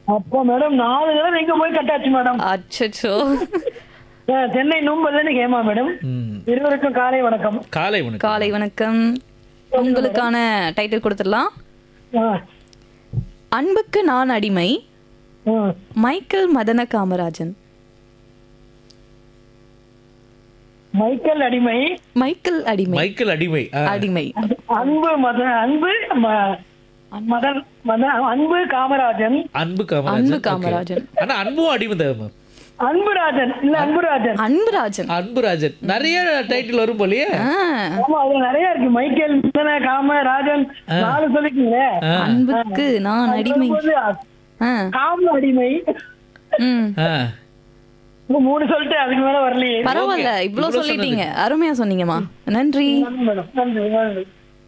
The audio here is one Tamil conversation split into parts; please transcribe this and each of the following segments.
அப்போ மேடம் நாலு தடவை எங்க போய் கட்டாச்சு மேடம் அச்சச்சோ அஹ், சென்னை நூம்பல்ல இருந்து ஹேமா மேடம் ம். இருவருக்கும் காலை வணக்கம் காலை வணக்கம் காலை வணக்கம் உங்களுக்கான டைட்டில் கொடுத்துடலாம் அஹ், அன்புக்கு நான் அடிமை அஹ். மைக்கேல் மதன காமராஜன் மைக்கேல் அடிமை மைக்கேல் அடிமை மைக்கேல் அடிமை ஆ. அடிமை அன்பு மத அன்பு ம- மதன் மதன் அன்பு காமராஜன் அன்பு காமராஜன் அன்பு Okay. காமராஜன். ஆனா அன்பும் அடிமை தான் மேம் அன்புராஜன் இல்ல அன்புராஜன் அன்புராஜன் அன்புராஜன் நிறைய டைட்டில் வரும் போலயே ஆ, ஆமா அதுல நிறைய இருக்கு மைக்கேல் மதன காமராஜன் நாலு சொல்லிக்கீங்களே அன்புக்கு நான் அடிமை வரும்போது ஆ, காம அடிமை ம் ஆ. இப்ப மூணு சொல்லிட்டு அதுக்கு மேல வரலையே பரவாயில்ல இவ்ளோ இவ்ளோ சொல்லிட்டீங்க அருமையா சொன்னீங்கம்மா நன்றி நன்றி மேடம் நன்றி நன்றி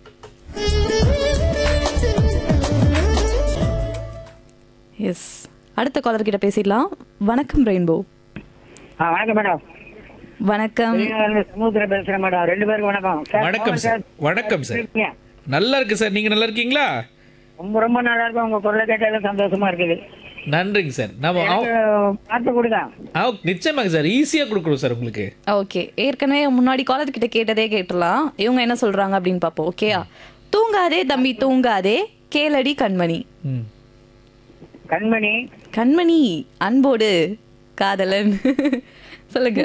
எஸ் அடுத்த காலர் கிட்ட பேசிடலாம் வணக்கம் ரெயின்போ ஆ வணக்கம் மேடம் வணக்கம் சமுத்திரம் பேசுறேன் மேடம் ரெண்டு பேருக்கும் வணக்கம் சார், வணக்கம் மோகன் சார் வணக்கம் சார் இருக்கீங்க? நல்லா இருக்கு சார் நீங்க நல்லா இருக்கீங்களா ரொம்ப ரொம்ப நல்லா இருக்கும் உங்க குரலை கேட்டாலும் சந்தோஷமா இருக்குது நன்றிங்க சார் நம்ம எனக்கு பார்த்து கொடுங்க ஆ, நிச்சயமாங்க சார் ஈஸியா கொடுக்குறோம் சார் உங்களுக்கு ஓகே ஏற்கனவே முன்னாடி காலர் கிட்ட கேட்டதே கேட்டுலாம் இவங்க என்ன சொல்றாங்க அப்படின்னு பாப்போம் ஓகேயா தூங்காதே தம்பி தூங்காதே கேளடி கண்மணி ம். கண்மணி கண்மணி அன்போடு காதலன் சொல்லுங்க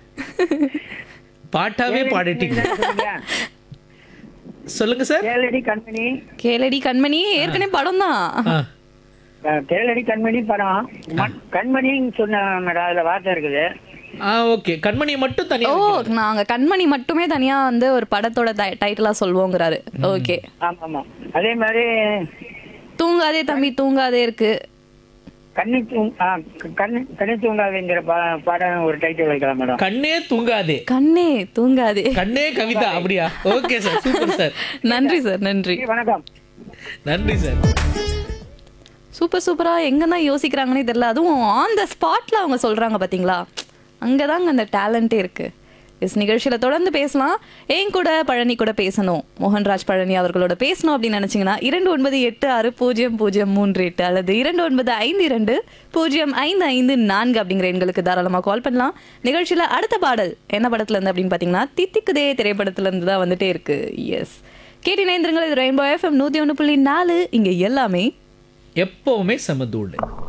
பாட்டாவே பாடிட்டீங்க சொல்லுங்க. சொல்லுங்க சார் கேளடி கண்மணி கேளடி கண்மணி ஏற்கனவே படம் தான் ஆ. அஹ், கேளடி கண்மணி படம் ம- கண்மணின்னு சொன்ன மேடம் அதுல வார்த்தை இருக்குது ஆ ஓகே கண்மணியை மட்டும் தனியா ஓ நாங்க கண்மணி மட்டுமே தனியா வந்து ஒரு படத்தோட டைட்டிலா சொல்வோங்கிறாரு ஓகே ஆமா ஆமா அதே மாதிரி தூங்காதே தம்பி தூங்காதே இருக்கு கண்ணி தூங் ஆ, க- கண்ணி கண்ணி தூங்காதுங்கிற பா- பாடம் ஒரு டைட்டில் வைக்கலாம் மேடம் கண்ணே தூங்காதே கண்ணே தூங்காதே கண்ணே கவிதா அப்படியா ஓகே சார் சூப்பர் சார் நன்றி சார் நன்றி வணக்கம் நன்றி சார் சூப்பர் சூப்பரா எங்க தான் யோசிக்கிறாங்கன்னே தெரியல அதுவும் ஆன் த ஸ்பாட்ல அவங்க சொல்றாங்க பாத்தீங்களா அங்கதாங்க அந்த டேலண்டே இருக்கு எஸ் நிகழ்ச்சியில தொடர்ந்து பேசலாம் என் கூட பழனி கூட பேசணும் மோகன்ராஜ் பழனி அவர்களோட பேசணும் அப்படின்னு நினைச்சீங்கன்னா இரண்டு ஒன்பது எட்டு ஆறு பூஜ்ஜியம் பூஜ்ஜியம் மூன்று எட்டு அல்லது இரண்டு ஒன்பது ஐந்து இரண்டு பூஜ்ஜியம் ஐந்து ஐந்து நான்கு அப்படிங்கிற எண்களுக்கு தாராளமாக கால் பண்ணலாம் நிகழ்ச்சியில அடுத்த பாடல் என்ன படத்துல இருந்து அப்படின்னு பாத்தீங்கன்னா தித்திக்குதே திரைப்படத்துல இருந்து தான் வந்துட்டே இருக்கு எஸ் கேட்டி நேந்திரங்கள் இது ரெயின்போ எஃப்எம் நூத்தி ஒன்று புள்ளி நாலு இங்க எல்லாமே எப்பவுமே சமதூள்